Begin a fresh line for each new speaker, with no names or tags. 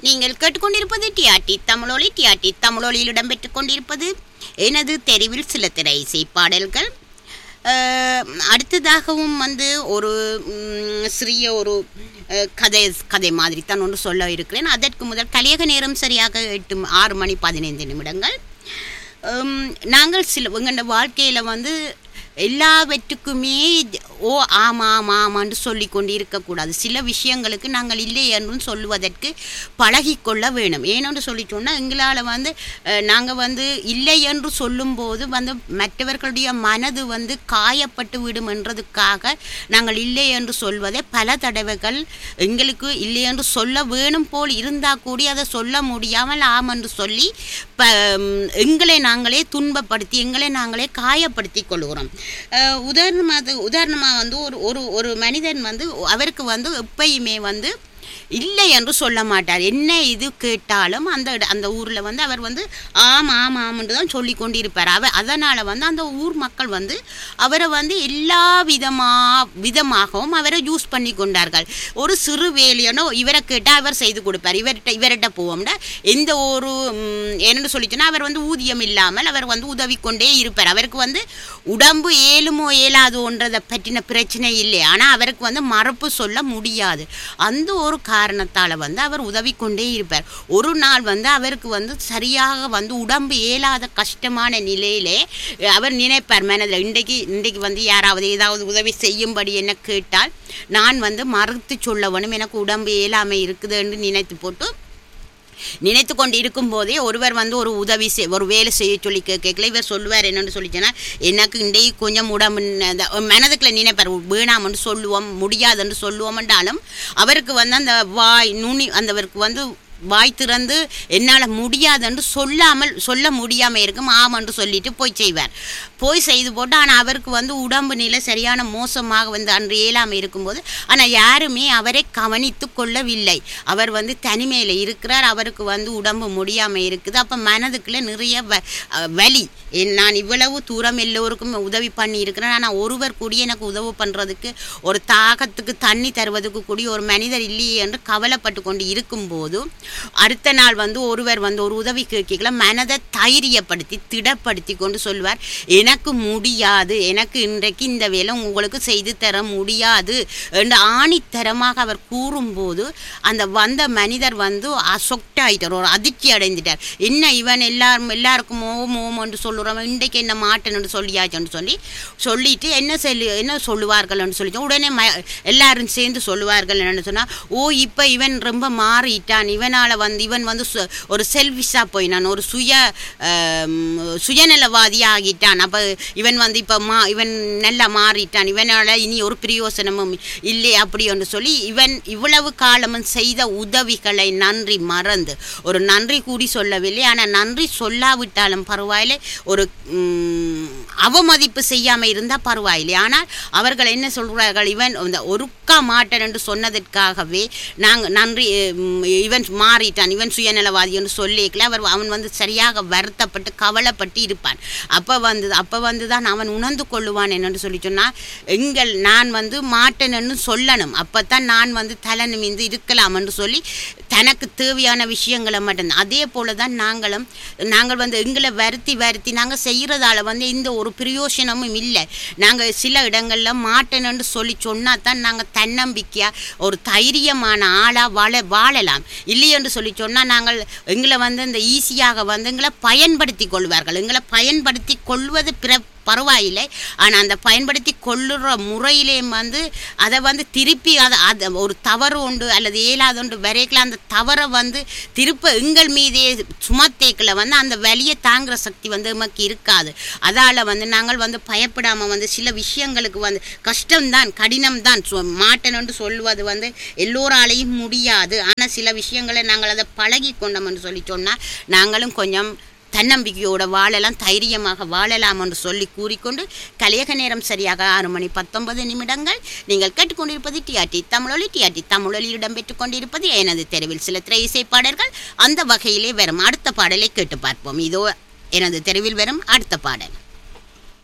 நீங்கள் கேட்டுக்கொண்டிருப்பது டிஆர்டி தமிழொலி டிஆர்டி தமிழொலியில் இடம்பெற்றுக் கொண்டிருப்பது எனது தெருவில் சில திரை இசை பாடல்கள் அஹ், அடுத்ததாகவும் வந்து ஒரு ம், சிறிய ஒரு அஹ், கதை கதை மாதிரி தான் ஒன்று சொல்ல இருக்கிறேன் அதற்கு முதல் கலியக நேரம் சரியாக எட்டு ம- ஆறு மணி பதினைந்து நிமிடங்கள் உம், நாங்கள் சில எங்களோட வாழ்க்கையில் வந்து எல்லாவற்றுக்குமே ஓ ஆமாம் ஆமாம் ஆமான்னு சொல்லி கொண்டு இருக்கக்கூடாது சில விஷயங்களுக்கு நாங்கள் இல்லை என்றும் சொல்லுவதற்கு பழகிக்கொள்ள வேணும் ஏனென்று சொல்லி சொன்னால் எங்களால் வந்து நாங்கள் வந்து இல்லை என்று சொல்லும்போது வந்து மற்றவர்களுடைய மனது வந்து காயப்பட்டு விடும் என்றதுக்காக நாங்கள் இல்லை என்று சொல்வதை பல தடவைகள் எங்களுக்கு இல்லை என்று சொல்ல வேணும் போல் இருந்தால் கூடி அதை சொல்ல முடியாமல் ஆம் என்று சொல்லி ப ம், எங்களை நாங்களே துன்பப்படுத்தி எங்களை நாங்களே காயப்படுத்தி கொள்கிறோம் அஹ், உதாரணமாக உதாரணமாக வந்து ஒரு ஒரு ஒரு மனிதன் வந்து அவருக்கு வந்து எப்பயுமே வந்து இல்லை என்று சொல்ல மாட்டார் என்ன இது கேட்டாலும் அந்த இட- அந்த ஊரில் வந்து அவர் வந்து ஆம் ஆம் ஆம்னு தான் சொல்லி கொண்டிருப்பார் அவ அதனால் வந்து அந்த ஊர் மக்கள் வந்து அவரை வந்து எல்லா விதமா விதமாகவும் அவரை யூஸ் பண்ணி கொண்டார்கள் ஒரு சிறு வேலையனோ இவரை கேட்டால் அவர் செய்து கொடுப்பார் இவர்கிட்ட இவர்கிட்ட போவோம்னா எந்த ஒரு ம், என்னன்னு சொல்லிச்சுன்னா அவர் வந்து ஊதியம் இல்லாமல் அவர் வந்து உதவி கொண்டே இருப்பார் அவருக்கு வந்து உடம்பு ஏழுமோ ஏலாதோன்றதை பற்றின பிரச்சனை இல்லை ஆனால் அவருக்கு வந்து மறுப்பு சொல்ல முடியாது அந்த ஒரு காரணத்தால் வந்து அவர் உதவி கொண்டே இருப்பார் ஒரு நாள் வந்து அவருக்கு வந்து சரியாக வந்து உடம்பு இயலாத கஷ்டமான நிலையிலே அஹ், அவர் நினைப்பார் மனதில் இன்றைக்கு இன்றைக்கு வந்து யாராவது ஏதாவது உதவி செய்யும்படி என்ன கேட்டால் நான் வந்து மறுத்து சொல்ல வேணும் எனக்கு உடம்பு இயலாமை இருக்குதுன்னு நினைத்து போட்டு நினைத்து கொண்டு இருக்கும்போதே ஒருவர் வந்து ஒரு உதவி செய் ஒரு வேலை செய்ய சொல்லி கேட்கல இவர் சொல்லுவார் என்னன்னு சொல்லிச்சேன்னா எனக்கு இன்றைக்கு கொஞ்சம் உடம்பு ந- அந்த மனதுக்குள்ள நினைப்பார் வேணாம்னு சொல்லுவோம் முடியாதுன்னு சொல்லுவோம்ன்றாலும் அவருக்கு வந்து அந்த வாய் நுனி அந்தவருக்கு வந்து வாய் திறந்து என்னால் முடியாதுன்னு சொல்லாமல் சொல்ல முடியாமல் இருக்கும் ஆமென்று சொல்லிட்டு போய் செய்வார் போய் செய்து போட்டு ஆனால் அவருக்கு வந்து உடம்பு நிலை சரியான மோசமாக வந்து அன்று இயலாமல் இருக்கும்போது ஆனால் யாருமே அவரை கவனித்து கொள்ளவில்லை அவர் வந்து தனிமையில் இருக்கிறார் அவருக்கு வந்து உடம்பு முடியாமல் இருக்குது அப்போ மனதுக்குள்ள நிறைய வ அஹ் வலி என் நான் இவ்வளவு தூரம் எல்லோருக்கும் உதவி பண்ணி இருக்கிறேன் ஆனால் ஒருவர் கூடிய எனக்கு உதவி பண்ணுறதுக்கு ஒரு தாகத்துக்கு தண்ணி தருவதற்கு கூடிய ஒரு மனிதர் இல்லையே என்று கவலைப்பட்டு கொண்டு இருக்கும்போது அடுத்த நாள் வந்து ஒருவர் வந்து ஒரு உதவி கேட்கல மனதை தைரியப்படுத்தி திடப்படுத்தி கொண்டு சொல்வார் எனக்கு முடியாது எனக்கு இன்றைக்கு இந்த வேலை உங்களுக்கு செய்து தர முடியாது என்று ஆணித்தரமாக அவர் கூறும்போது அந்த வந்த மனிதர் வந்து அசொக்ட் ஆயிட்டார் ஒரு அதிர்ச்சி அடைந்துட்டார் என்ன இவன் எல்லாரும் எல்லாருக்கும் ஓம் ஓம் என்று சொல்லுறோம் இன்றைக்கு என்ன மாட்டேன்னு சொல்லியாச்சுன்னு சொல்லி சொல்லிட்டு என்ன சொல்லி என்ன சொல்லுவார்கள்னு சொல்லி உடனே ம எல்லாரும் சேர்ந்து சொல்லுவார்கள் என்னன்னு சொன்னால் ஓ இப்போ இவன் ரொம்ப மாறிட்டான் இவனால் வந்து இவன் வந்து சு- ஒரு செல்ஃபிஷாக போயினான் ஒரு சுய ஆம், சுயநலவாதி ஆகிட்டான் அப்போ இவன் வந்து இப்போ மா இவன் நல்லா மாறிட்டான் இவனால் இனி ஒரு பிரயோசனமும் இல்லை அப்படி என்று சொல்லி இவன் இவ்வளவு காலமும் செய்த உதவிகளை நன்றி மறந்து ஒரு நன்றி கூடி சொல்லவில்லை ஆனால் நன்றி சொல்லாவிட்டாலும் பரவாயில்லை ஒரு ம், அவமதிப்பு செய்யாமல் இருந்தால் பரவாயில்லை ஆனால் அவர்கள் என்ன சொல்கிறார்கள் இவன் இந்த ஒருக்கா மாட்டன் என்று சொன்னதற்காகவே நாங்கள் நன்றி ம், இவன் மாறிட்டான் இவன் சுயநலவாதி என்று சொல்லிக்கல அவர் அவன் வந்து சரியாக வருத்தப்பட்டு கவலைப்பட்டு இருப்பான் அப்போ வந்து அப்போ வந்து தான் அவன் உணர்ந்து கொள்ளுவான் என்னன்னு சொல்லி சொன்னால் எங்கள் நான் வந்து மாட்டேன்னு சொல்லணும் அப்போ தான் நான் வந்து தலை நிமிந்து இருக்கலாம் என்று சொல்லி தனக்கு தேவையான விஷயங்களை மட்டும்தான் அதே போல தான் நாங்களும் நாங்கள் வந்து எங்களை வருத்தி வருத்தி நாங்கள் செய்கிறதால வந்து இந்த ஒரு பிரயோசனமும் இல்லை நாங்கள் சில இடங்களில் மாட்டேன்னு சொல்லி சொன்னால் தான் நாங்கள் தன்னம்பிக்கையாக ஒரு தைரியமான ஆளாக வாழ வாழலாம் இல்லை என்று சொல்லி சொன்னால் நாங்கள் எங்களை வந்து இந்த ஈஸியாக வந்து எங்களை பயன்படுத்தி கொள்வார்கள் எங்களை பயன்படுத்தி கொள்வது பிற பரவாயில்லை ஆனால் அந்த பயன்படுத்தி கொள்ளுற முறையிலே வந்து அதை வந்து திருப்பி அதை அதை ஒரு தவறு உண்டு அல்லது இயலாத ஒன்று வரைக்கலாம் அந்த தவறை வந்து திருப்ப எங்கள் மீதே சுமத்தேக்கில் வந்து அந்த வலியை தாங்குற சக்தி வந்து நமக்கு இருக்காது அதால் வந்து நாங்கள் வந்து பயப்படாமல் வந்து சில விஷயங்களுக்கு வந்து கஷ்டம்தான் கடினம்தான் சொ- மாட்டேன்னு சொல்லுவது வந்து எல்லோராலையும் முடியாது ஆனால் சில விஷயங்களை நாங்கள் அதை பழகி கொண்டோம்னு சொல்லி சொன்னால் நாங்களும் கொஞ்சம் தன்னம்பிக்கையோட வாழலாம் தைரியமாக வாழலாம் என்று சொல்லி கூறிக்கொண்டு கலியக நேரம் சரியாக ஆறு மணி பத்தொன்பது நிமிடங்கள் நீங்கள் கேட்டுக்கொண்டிருப்பது டிஆர்டி தமிழொலி டிஆர்டி தமிழொலியில் இடம்பெற்றுக் கொண்டிருப்பது எனது தெருவில் சில திரை இசை பாடல்கள் அந்த வகையிலே வரும் அடுத்த பாடலை கேட்டு பார்ப்போம் இதோ எனது தெருவில் வரும் அடுத்த பாடல்